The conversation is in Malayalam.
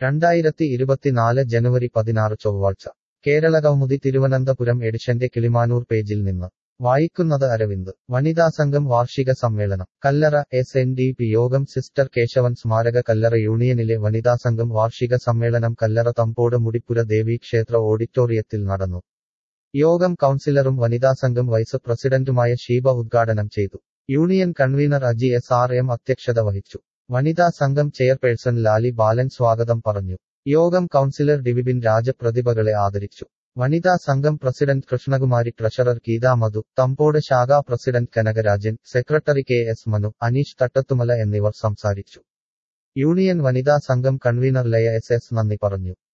രണ്ടായിരത്തി ഇരുപത്തിനാല് ജനുവരി പതിനാറ് ചൊവ്വാഴ്ച കേരള കൗമുദി തിരുവനന്തപുരം എഡിഷന്റെ കിളിമാനൂർ പേജിൽ നിന്ന് വായിക്കുന്നത് അരവിന്ദ് വനിതാ സംഘം വാർഷിക സമ്മേളനം Kallara S N D P Yogam സിസ്റ്റർ കേശവൻ സ്മാരക കല്ലറ യൂണിയനിലെ വനിതാ സംഘം വാർഷിക സമ്മേളനം കല്ലറ തമ്പോട് മുടിപ്പുര ദേവി ക്ഷേത്ര ഓഡിറ്റോറിയത്തിൽ നടന്നു യോഗം കൗൺസിലറും വനിതാ സംഘം വൈസ് പ്രസിഡന്റുമായ ഷീബ ഉദ്ഘാടനം ചെയ്തു union convener Aji S R M അധ്യക്ഷത വഹിച്ചു വനിതാ സംഘം ചെയർപേഴ്സൺ ലാലി ബാലൻ സ്വാഗതം പറഞ്ഞു യോഗം കൗൺസിലർ ഡിവിബിൻ രാജ പ്രതിഭകളെ ആദരിച്ചു വനിതാ സംഘം പ്രസിഡന്റ് കൃഷ്ണകുമാരി ട്രഷറർ ഗീതാ മധു തമ്പോട് ശാഖാ president Kanakarajan secretary K S Manu Aneesh Thattathumala എന്നിവർ സംസാരിച്ചു യൂണിയൻ വനിതാ സംഘം കൺവീനർ ലയ എസ് എസ് നന്ദി പറഞ്ഞു